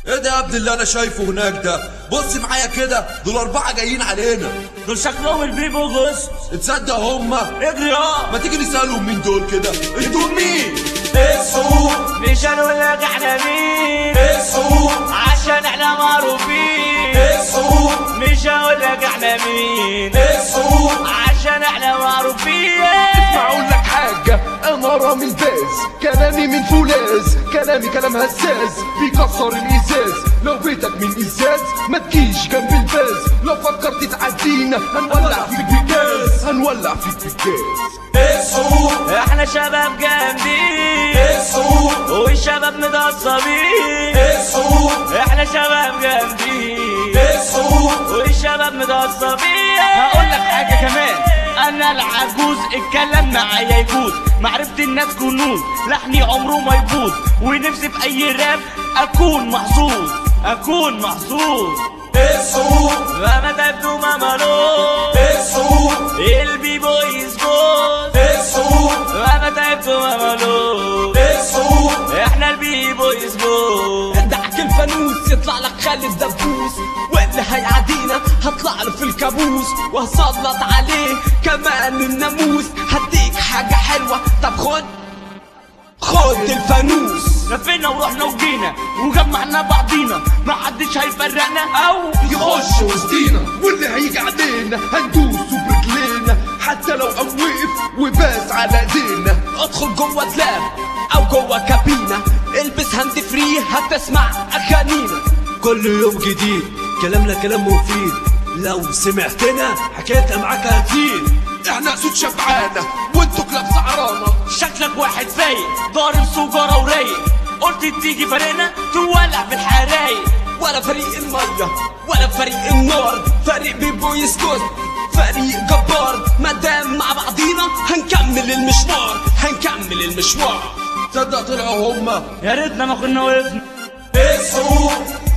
ايه ده يا ابني اللي انا شايفه هناك ده بص معايا كده دول اربعه جايين علينا دول شكلهم البيبو جوست تصدق هما اجري اه ما تيجي نسالهم مين دول كده انتوا مين السوق مش هنقول لك احنا مين السوق عشان احنا معروفين السوق مش هقول لك احنا مين السوق عشان احنا معروفين اقول لك حاجة انا رامي الباز كلامي من فولاذ كلامي كلام هزاز بيكسر الازاز لو بيتك من ازاز ما تجيش جنب الباز لو فكرت تعدينا هنولع فيك بالجاز هنولع فيك بالجاز السوق احنا شباب جامدين السوق والشباب متعصبين السوق احنا شباب جامدين السوق والشباب متعصبين هقول لك حاجه كمان انا العجوز الكلام معايا يجوز معرفة الناس كنوز لحني عمره ما يبوظ ونفسي في اي راب اكون محظوظ اكون محظوظ السوق انا تعبت وما ملوش السوق البي بويز جول السوق انا تعبت وما ملوش السوق احنا البي بويز جول دعك الفانوس يطلع لك خالد دبوس واللي هيعدينا هطلع له في الكابوس وهسلط عليه كمان الناموس هديك حاجة حلوة طب خد خد الفانوس لفينا ورحنا وجينا وجمعنا بعضينا ما حدش هيفرقنا او يخش وسطينا واللي هيجي علينا هندوسه برجلينا حتى لو قام وقف وباس على ايدينا ادخل جوه دلاب او جوه كابينة البس هاند فري هتسمع اغانينا كل يوم جديد كلامنا كلام مفيد لو سمعتنا حكايتها معاك هتفيد احنا اسود شبعانة وانتوا كلاب سعرانة شكلك واحد فايق ضارب سجارة ورايق قلت تيجي فرقنا تولع في الحرايق ولا فريق المية ولا فريق النار فريق بيبو يسكت فريق جبار مادام مع بعضينا هنكمل المشوار هنكمل المشوار تصدق طلعوا هما يا ريتنا ما كنا وقفنا السوق